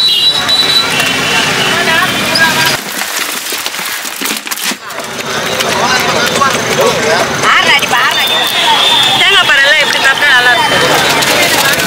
தேங்காய் பாறை எல்லாம் எப்படி சாப்பிட்டா நல்லா இருக்கும்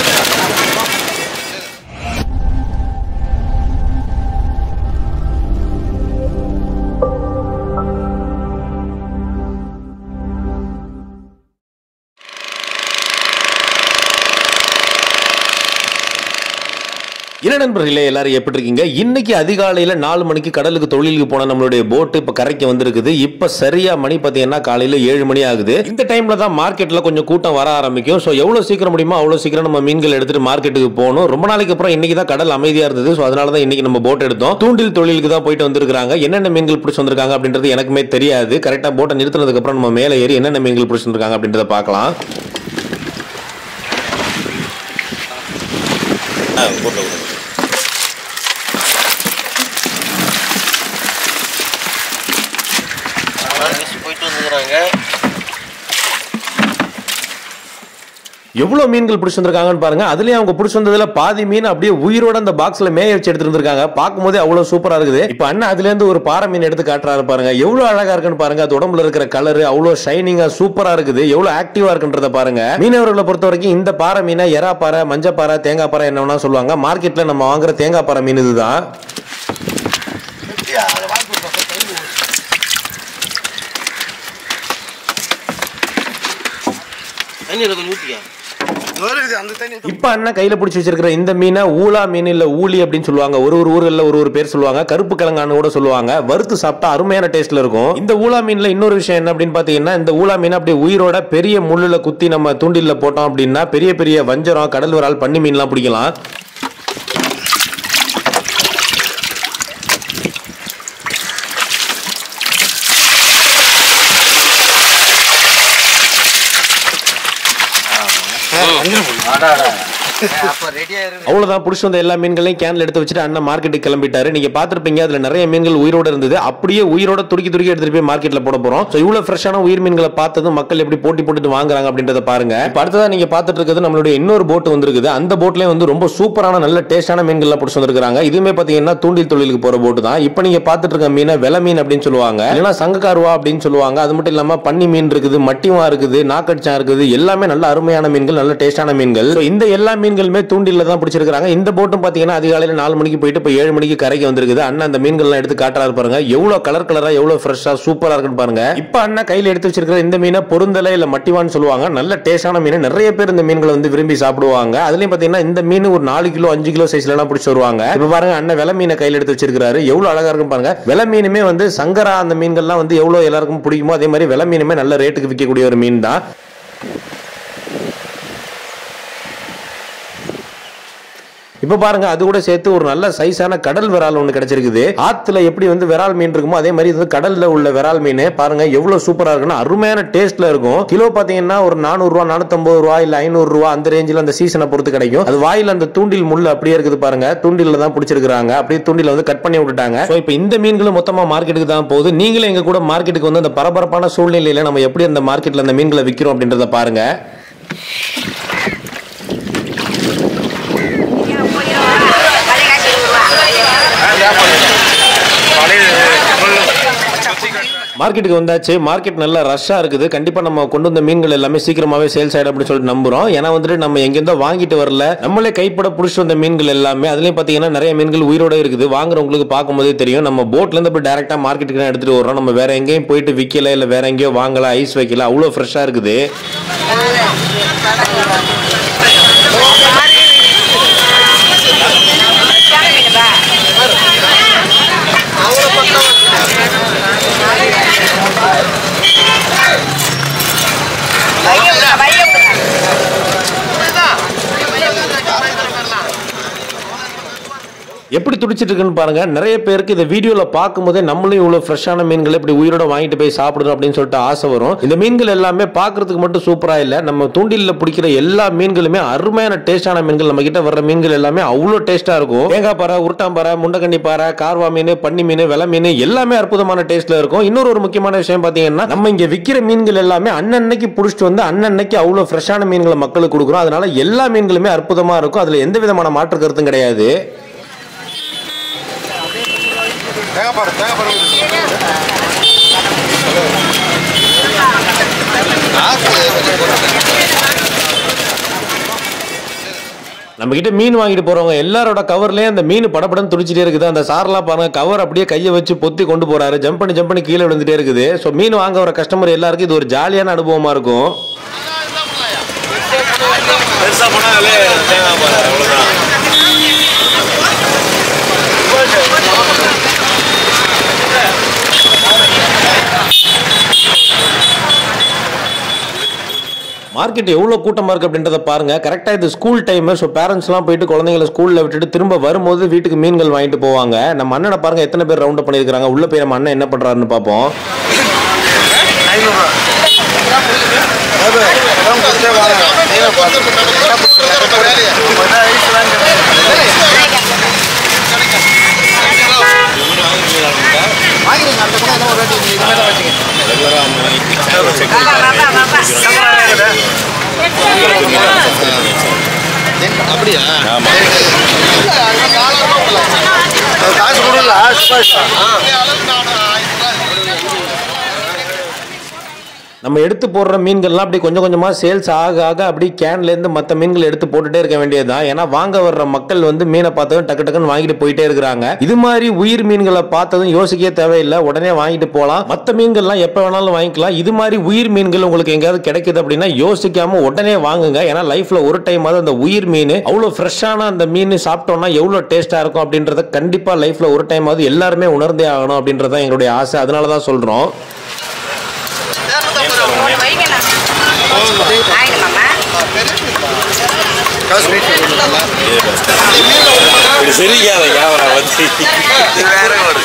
என்ன நண்பர்களே எல்லாரும் எப்படி இருக்கீங்க இன்னைக்கு அதிகாலையில நாலு மணிக்கு கடலுக்கு தொழிலுக்கு போன நம்மளுடைய போட்டு இப்ப கரைக்கு வந்திருக்குது இப்ப சரியா மணி பாத்தீங்கன்னா காலையில ஏழு மணி ஆகுது இந்த டைம்ல தான் மார்க்கெட்ல கொஞ்சம் கூட்டம் வர ஆரம்பிக்கும் ஸோ எவ்வளவு சீக்கிரம் முடியுமோ அவ்வளவு சீக்கிரம் நம்ம மீன்கள் எடுத்துட்டு மார்க்கெட்டுக்கு போகணும் ரொம்ப நாளைக்கு அப்புறம் இன்னைக்கு தான் கடல் அமைதியா இருந்தது ஸோ அதனால தான் இன்னைக்கு நம்ம போட் எடுத்தோம் தூண்டில் தொழிலுக்கு தான் போயிட்டு வந்திருக்காங்க என்னென்ன மீன்கள் பிடிச்சி வந்திருக்காங்க அப்படின்றது எனக்குமே தெரியாது கரெக்டா போட்டை நிறுத்தினதுக்கு அப்புறம் நம்ம மேலே ஏறி என்னென்ன மீன்கள் பிடிச்சி வந்திருக்காங்க அப்படின்றத பார்க்கலாம் போயிட்டு வந்துக்கிறாங்க எவ்வளவு மீன்கள் பிடிச்சி வந்திருக்காங்கன்னு பாருங்க அதுலயும் அவங்க பிடிச்சி வந்ததுல பாதி மீன் அப்படியே உயிரோட அந்த பாக்ஸ்ல மேய வச்சு எடுத்துட்டு வந்திருக்காங்க பார்க்கும்போதே அவ்வளவு சூப்பரா இருக்குது இப்ப அண்ணன் அதுல இருந்து ஒரு பாறை மீன் எடுத்து காட்டுறாரு பாருங்க எவ்வளவு அழகா இருக்குன்னு பாருங்க அது உடம்புல இருக்கிற கலர் அவ்வளவு ஷைனிங்கா சூப்பரா இருக்குது எவ்வளவு ஆக்டிவா இருக்குன்றத பாருங்க மீனவர்களை பொறுத்த வரைக்கும் இந்த பாறை மீனை எறா பாறை மஞ்ச பாறை தேங்காய் பாறை என்ன வேணா சொல்லுவாங்க மார்க்கெட்ல நம்ம வாங்குற தேங்காய் பாறை மீன் இதுதான் தண்ணியில் கொஞ்சம் ஊற்றிக்க வருது அந்த தண்ணி இப்ப அண்ணன் கையில பிடிச்சி வச்சிருக்கிற இந்த மீனை ஊலா மீன் இல்ல ஊலி அப்படின்னு சொல்லுவாங்க ஒரு ஒரு ஊர்ல ஒரு ஒரு பேர் சொல்லுவாங்க கருப்பு கிழங்கான்னு கூட சொல்லுவாங்க வறுத்து சாப்பிட்டா அருமையான டேஸ்ட்ல இருக்கும் இந்த ஊலா மீன்ல இன்னொரு விஷயம் என்ன அப்படின்னு பாத்தீங்கன்னா இந்த ஊலா மீன் அப்படியே உயிரோட பெரிய முள்ளுல குத்தி நம்ம தூண்டில்ல போட்டோம் அப்படின்னா பெரிய பெரிய வஞ்சரம் கடல் விரால் பன்னி மீன்லாம் பிடிக்கலாம் அப்போ ரெடியாக இருக்கு அவ்வளவுதான் புடிச்சு வந்த எல்லா மீன்களையும் கேன்ல எடுத்து வச்சுட்டு அண்ணன் மார்க்கெட்டுக்கு கிளம்பிட்டாரு நீங்க பாத்திருப்பீங்க அதுல நிறைய மீன்கள் உயிரோட இருந்தது அப்படியே உயிரோட துருக்கி துருக்கி எடுத்துட்டு போய் மார்க்கெட்ல போட போறோம் So, இவ்வளவு ஃப்ரெஷ்ஷான உயிர் மீன்களை பார்த்ததும் மக்கள் எப்படி போட்டி போட்டுட்டு வாங்குறாங்க அப்படின்றத பாருங்க இப்ப அடுத்ததா நீங்க பாத்துட்டு இருக்கிறது நம்மளுடைய இன்னொரு போட் வந்திருக்குது அந்த போட்லயே வந்து ரொம்ப சூப்பரான நல்ல டேஸ்டான மீன்கள்லாம் பிடிச்சி வந்திருக்காங்க இதுவுமே பாத்தீங்கன்னா தூண்டில் தொழிலுக்கு போற போட்டு தான் இப்ப நீங்க பாத்துட்டு இருக்க மீனை வெலை மீன் அப்படின்னு சொல்லுவாங்க இல்லைன்னா சங்கக்காருவா அப்படின்னு சொல்லுவாங்க அது மட்டும் இல்லாம பன்னி மீன் இருக்குது மட்டிவா இருக்குது நாக்கடிச்சா இருக்குது எல்லாமே நல்ல அருமையான மீன்கள் நல்ல டேஸ்டான மீன்கள் So, இந்த எல்லா மீன்களுமே தூண்டில்ல தான் பிடிச்சிருக்காங்க இந்த போட்டும் பாத்தீங்கன்னா அதிகாலையில நாலு மணிக்கு போயிட்டு இப்ப ஏழு மணிக்கு கரைக்கு வந்திருக்குது அண்ணன் அந்த மீன்கள்லாம் எடுத்து காட்டுறாரு பாருங்க எவ்வளவு கலர் கலரா எவ்வளவு ஃப்ரெஷ்ஷா சூப்பரா இருக்குன்னு பாருங்க இப்ப அண்ணன் கையில எடுத்து வச்சிருக்கிற இந்த மீனை பொருந்தலை இல்ல மட்டிவான்னு சொல்லுவாங்க நல்ல டேஸ்டான மீன் நிறைய பேர் இந்த மீன்களை வந்து விரும்பி சாப்பிடுவாங்க அதுலயும் பாத்தீங்கன்னா இந்த மீன் ஒரு நாலு கிலோ அஞ்சு கிலோ சைஸ்ல எல்லாம் பிடிச்சி வருவாங்க இப்ப பாருங்க அண்ணன் வெலை மீனை கையில எடுத்து வச்சிருக்காரு எவ்வளவு அழகா இருக்கும் பாருங்க வெலை மீனுமே வந்து சங்கரா அந்த மீன்கள்லாம் வந்து எவ்வளவு எல்லாருக்கும் பிடிக்குமோ அதே மாதிரி வெலை மீனுமே நல்ல ரேட்டுக்கு விற்கக்கூடிய ஒரு மீன் தான் இப்ப பாருங்க அது கூட சேர்த்து ஒரு நல்ல சைஸான கடல் விரால் ஒண்ணு கிடைச்சிருக்குது ஆத்துல எப்படி வந்து விரால் மீன் இருக்குமோ அதே மாதிரி இது வந்து கடல்ல உள்ள விரால் மீன் பாருங்க எவ்வளவு சூப்பரா இருக்குன்னா அருமையான டேஸ்ட்ல இருக்கும் கிலோ பாத்தீங்கன்னா ஒரு நானூறு ரூபா நானூத்தம்பது ரூபா இல்ல ஐநூறு ரூபா அந்த ரேஞ்சில் அந்த சீசனை பொறுத்து கிடைக்கும் அது வாயில அந்த தூண்டில் முள் அப்படியே இருக்குது பாருங்க தூண்டில்ல தான் பிடிச்சிருக்காங்க அப்படியே தூண்டில வந்து கட் பண்ணி விட்டுட்டாங்க So, இப்ப இந்த மீன்களும் மொத்தமா மார்க்கெட்டுக்கு தான் போகுது நீங்களும் எங்க கூட மார்க்கெட்டுக்கு வந்து அந்த பரபரப்பான சூழ்நிலையில நம்ம எப்படி அந்த மார்க்கெட்ல அந்த மீன்களை விக்கிறோம் அப்படின்றத பாருங்க மார்க்கெட்டுக்கு வந்தாச்சு மார்க்கெட் நல்லா ரஷ்ஷா இருக்குது கண்டிப்பா நம்ம கொண்டு வந்த மீன்கள் எல்லாமே சீக்கிரமாவே சேல்ஸ் ஆயிடும் அப்படின்னு சொல்லிட்டு நம்புறோம் ஏன்னா வந்துட்டு நம்ம எங்கேருந்தோ வாங்கிட்டு வரல நம்மளே கைப்பட புடிச்சு வந்த மீன்கள் எல்லாமே அதுலயும் பாத்தீங்கன்னா நிறைய மீன்கள் உயிரோட இருக்குது வாங்குறவங்களுக்கு பார்க்கும்போதே தெரியும் நம்ம போட்ல இருந்து போய் டேரக்டா மார்க்கெட்டுக்கு தான் எடுத்துட்டு வரோம் நம்ம வேற எங்கேயும் போயிட்டு விக்கல இல்ல வேற எங்கேயோ வாங்கல ஐஸ் வைக்கல அவ்வளவு ஃப்ரெஷ்ஷா இருக்குது எப்படி துடிச்சிட்டு இருக்குன்னு பாருங்க நிறைய பேருக்கு இந்த வீடியோல பார்க்கும்போதே நம்மளும் இவ்வளவு ஃப்ரெஷ்ஷான மீன்களை இப்படி உயிரோட வாங்கிட்டு போய் சாப்பிடணும் அப்படின்னு சொல்லிட்டு ஆசை வரும் இந்த மீன்கள் எல்லாமே பார்க்கிறதுக்கு மட்டும் சூப்பரா இல்ல நம்ம தூண்டில்ல பிடிக்கிற எல்லா மீன்களுமே அருமையான டேஸ்டான மீன்கள் நம்ம கிட்ட வர்ற மீன்கள் எல்லாமே அவ்வளவு டேஸ்டா இருக்கும் தேங்காய் பாறை உருட்டாம்பாறை முண்டக்கண்ணி பாறை கார்வா மீன் பன்னி மீன் வெலை மீன் எல்லாமே அற்புதமான டேஸ்ட்ல இருக்கும் இன்னொரு ஒரு முக்கியமான விஷயம் பாத்தீங்கன்னா நம்ம இங்க விக்கிற மீன்கள் எல்லாமே அன்னன்னைக்கு புடிச்சிட்டு வந்து அன்னன்னைக்கு அவ்வளவு ஃப்ரெஷ்ஷான மீன்களை மக்களுக்கு கொடுக்குறோம் அதனால எல்லா மீன்களுமே அற்புதமா இருக்கும் அதுல எந்த விதமான மாற்று கருத்தும் கிடையாது தேங்காய் பாரு தேங்காய் பாரு நம்ம கிட்ட மீன் வாங்கிட்டு போறவங்க எல்லாரோட கவர்லயே அந்த மீன் படப்படன்னு துடிச்சிட்டே இருக்குது அந்த சார்லாம் பாருங்க கவர் அப்படியே கையை வச்சு பொத்தி கொண்டு போறாரு ஜம்ப் பண்ணி ஜம்ப் பண்ணி கீழே விழுந்துட்டே இருக்குது ஸோ மீன் வாங்க வர கஸ்டமர் எல்லாருக்கும் இது ஒரு ஜாலியான அனுபவமா இருக்கும் மார்க்கெட் எவ்வளோ கூட்டமாக இருக்குது அப்படின்றத பாருங்க கரெக்டாக இது ஸ்கூல் டைம் ஸோ பேரண்ட்ஸ்லாம் போயிட்டு குழந்தைங்களை ஸ்கூலில் விட்டுட்டு திரும்ப வரும்போது வீட்டுக்கு மீன்கள் வாங்கிட்டு போவாங்க நம்ம அண்ணனை பாருங்க எத்தனை பேர் ரவுண்ட் பண்ணியிருக்காங்க உள்ள போய் நம்ம அண்ணன் என்ன பண்ணுறாருன்னு பார்ப்போம் அப்படியா காசு கொடுல நம்ம எடுத்து போடுற மீன்கள்லாம் அப்படி கொஞ்சம் கொஞ்சமாக சேல்ஸ் ஆக ஆக அப்படி கேன்லேருந்து மற்ற மீன்கள் எடுத்து போட்டுட்டே இருக்க வேண்டியதுதான் ஏன்னா வாங்க வர்ற மக்கள் வந்து மீனை பார்த்ததும் டக்கு டக்குன்னு வாங்கிட்டு போயிட்டே இருக்கிறாங்க இது மாதிரி உயிர் மீன்களை பார்த்ததும் யோசிக்கவே தேவையில்லை உடனே வாங்கிட்டு போகலாம் மற்ற மீன்கள்லாம் எப்போ வேணாலும் வாங்கிக்கலாம் இது மாதிரி உயிர் மீன்கள் உங்களுக்கு எங்கேயாவது கிடைக்குது அப்படின்னா யோசிக்காம உடனே வாங்குங்க ஏன்னா லைஃப்ல ஒரு டைம் அந்த உயிர் மீன் அவ்வளோ ஃப்ரெஷ்ஷான அந்த மீன் சாப்பிட்டோம்னா எவ்வளோ டேஸ்டா இருக்கும் அப்படின்றத கண்டிப்பா லைஃப்ல ஒரு டைம் எல்லாருமே உணர்ந்தே ஆகணும் அப்படின்றத எங்களுடைய ஆசை அதனால தான் சொல்றோம் காசு வீட்டு இப்படி சிரிக்காத கேமரா வந்து வேற ஒரு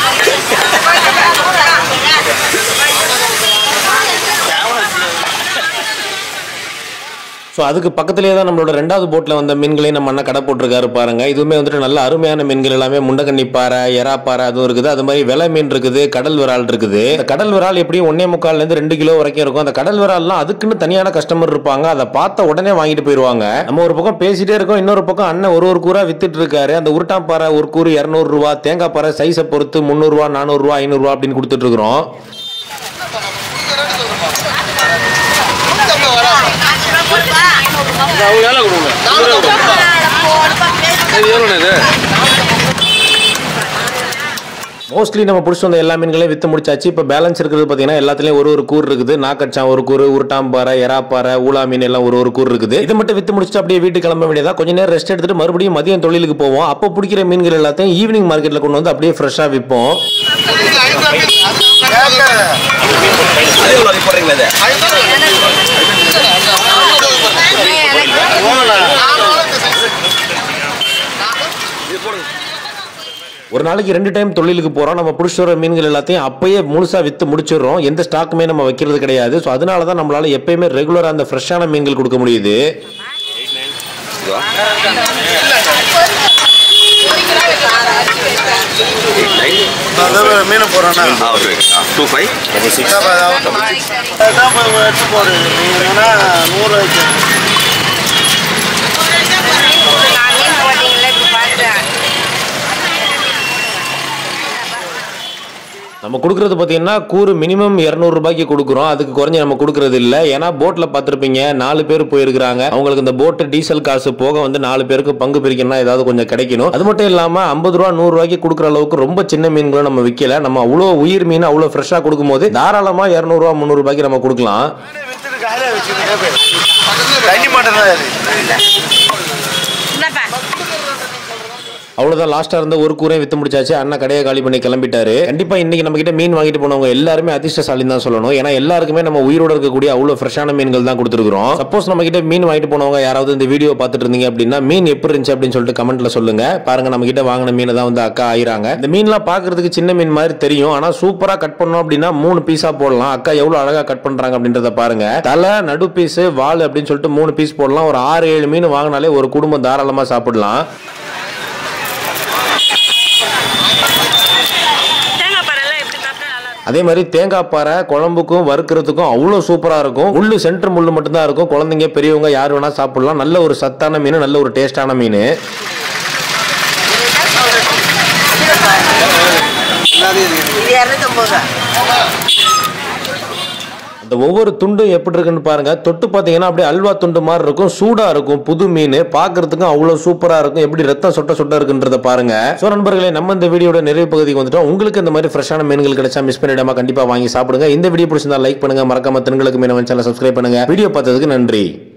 ஸோ அதுக்கு பக்கத்துலேயே தான் நம்மளோட ரெண்டாவது போட்டில் வந்த மீன்களையும் நம்ம அண்ணன் கடை போட்டிருக்காரு பாருங்க இதுவுமே வந்துட்டு நல்ல அருமையான மீன்கள் எல்லாமே முண்டகண்ணி பாறை எறா பாறை அதுவும் இருக்குது அது மாதிரி வெலை மீன் இருக்குது கடல் விரால் இருக்குது இந்த கடல் விரால் எப்படியும் ஒன்னே முக்கால்லேருந்து ரெண்டு கிலோ வரைக்கும் இருக்கும் அந்த கடல் விரால்லாம் அதுக்குன்னு தனியான கஸ்டமர் இருப்பாங்க அதை பார்த்த உடனே வாங்கிட்டு போயிடுவாங்க நம்ம ஒரு பக்கம் பேசிட்டே இருக்கோம் இன்னொரு பக்கம் அண்ணன் ஒரு ஒரு கூறா வித்துட்டு இருக்காரு அந்த உருட்டாம் பாறை ஒரு கூறு இரநூறு ரூபா தேங்காய் பாறை சைஸை பொறுத்து முந்நூறுரூவா நானூறுரூவா ஐநூறுரூவா அப்படின்னு கொடுத்துட்டு இருக்கிறோம் அவங்க வேலை கொடுங்க இது எவ்வளோ இது மோஸ்ட்லி நம்ம பிடிச்சி வந்த எல்லா மீன்களையும் வித்து முடிச்சாச்சு இப்போ பேலன்ஸ் இருக்கிறது பார்த்தீங்கன்னா எல்லாத்துலேயும் ஒரு ஒரு கூறு இருக்குது நாக்கச்சான் ஒரு கூறு உருட்டாம்பாறை எறாப்பாறை ஊலா மீன் எல்லாம் ஒரு ஒரு கூறு இருக்குது இது மட்டும் வித்து முடிச்சுட்டு அப்படியே வீட்டுக்கு கிளம்ப வேண்டியதா கொஞ்ச நேரம் ரெஸ்ட் எடுத்துட்டு மறுபடியும் மதியம் தொழிலுக்கு போவோம் அப்போ பிடிக்கிற மீன்கள் எல்லாத்தையும் ஈவினிங் மார்க்கெட்டில் கொண்டு வந்து அப்படியே ஃப்ரெஷ்ஷாக விற்போம் அது எவ்வளோ போடுறீங்களா இது ஒரு நாளைக்கு ரெண்டு டைம் தொழிலுக்கு போகிறோம் நம்ம பிடிச்சி வர மீன்கள் எல்லாத்தையும் அப்பயே முழுசாக விற்று முடிச்சிடுறோம் எந்த ஸ்டாக்குமே நம்ம வைக்கிறது கிடையாது ஸோ அதனால தான் நம்மளால எப்பயுமே ரெகுலராக அந்த ஃப்ரெஷ்ஷான மீன்கள் கொடுக்க முடியுது மீன் போடுறேன்னா டூ ஃபைவ் டபுள் சிக்ஸ் எடுத்து போடு நீங்கன்னா நூறு வைக்க நம்ம கொடுக்கறது பார்த்தீங்கன்னா கூறு மினிமம் ரூபாய்க்கு கொடுக்குறோம் அதுக்கு குறைஞ்சு நம்ம கொடுக்கறது இல்லை ஏன்னா போட்டில் பார்த்துருப்பீங்க நாலு பேர் போயிருக்கிறாங்க அவங்களுக்கு இந்த போட்டு டீசல் காசு போக வந்து நாலு பேருக்கு பங்கு பிரிக்கணும்னா ஏதாவது கொஞ்சம் கிடைக்கணும் அது மட்டும் இல்லாமல் ஐம்பது ரூபா நூறு ரூபாய்க்கு கொடுக்குற அளவுக்கு ரொம்ப சின்ன மீன்களும் நம்ம விற்கல நம்ம அவ்வளோ உயிர் மீன் அவ்வளோ ஃப்ரெஷ்ஷாக கொடுக்கும்போது தாராளமாக இரநூறுவா முந்நூறு ரூபாய்க்கு நம்ம கொடுக்கலாம் தண்ணி மட்டும் தான் அவ்வளவுதான் லாஸ்டா இருந்த ஒரு கூரையும் வித்து முடிச்சாச்சு அண்ணா கடையை காலி பண்ணி கிளம்பிட்டாரு கண்டிப்பா இன்னைக்கு நம்ம கிட்ட மீன் வாங்கிட்டு போனவங்க எல்லாருமே அதிர்ஷ்டசாலின்னு தான் சொல்லணும் ஏன்னா எல்லாருக்குமே நம்ம உயிரோட இருக்கக்கூடிய அவ்வளவு ஃப்ரெஷ்ஷான மீன்கள் தான் கொடுத்துருக்கோம் சப்போஸ் நம்ம கிட்ட மீன் வாங்கிட்டு போனவங்க யாராவது இந்த வீடியோ பார்த்துட்டு இருந்தீங்க அப்படின்னா மீன் எப்படி இருந்துச்சு அப்படின்னு சொல்லிட்டு கமெண்ட்ல சொல்லுங்க பாருங்க நம்ம கிட்ட வாங்கின மீனை தான் வந்து அக்கா ஆயிராங்க இந்த மீன்லாம் பாக்குறதுக்கு சின்ன மீன் மாதிரி தெரியும் ஆனா சூப்பரா கட் பண்ணோம் அப்படின்னா மூணு பீஸா போடலாம் அக்கா எவ்வளவு அழகா கட் பண்றாங்க அப்படின்றத பாருங்க தலை நடு பீஸ் வால் அப்படின்னு சொல்லிட்டு மூணு பீஸ் போடலாம் ஒரு ஆறு ஏழு மீன் வாங்கினாலே ஒரு குடும்பம் தாராளமா சாப்பிடலாம் தேங்காய் பாறைலாம் எப்படி சாப்பிட்டா நல்லா இருக்கும் அதே மாதிரி தேங்காய் பாறை குழம்புக்கும் வறுக்கிறதுக்கும் அவ்வளோ சூப்பராக இருக்கும் முள்ளு சென்டர் முள்ளு மட்டும்தான் இருக்கும் குழந்தைங்க பெரியவங்க யார் வேணா சாப்பிடலாம் நல்ல ஒரு சத்தான மீன் நல்ல ஒரு டேஸ்டான மீன் இது இரநூத்தம்பது ரூபா அந்த ஒவ்வொரு துண்டும் எப்படி இருக்குன்னு பாருங்க தொட்டு பார்த்தீங்கன்னா அப்படியே அல்வா துண்டு மாதிரி இருக்கும் சூடா இருக்கும் புது மீன் பார்க்கறதுக்கும் அவ்வளவு சூப்பரா இருக்கும் எப்படி ரத்தம் சொட்ட சொட்ட இருக்குன்றத பாருங்க ஸோ நண்பர்களே நம்ம இந்த வீடியோட நிறைவு பகுதிக்கு வந்துட்டோம் உங்களுக்கு இந்த மாதிரி ஃப்ரெஷ்ஷான மீன்கள் கிடைச்சா மிஸ் பண்ணிடாம கண்டிப்பா வாங்கி சாப்பிடுங்க இந்த வீடியோ பிடிச்சிருந்தா லைக் பண்ணுங்க மறக்காம தென்களுக்கு மீனவன் சேனல் சப்ஸ்கிரைப் பண்ணுங்க வீடியோ பார்த்ததுக்கு நன்றி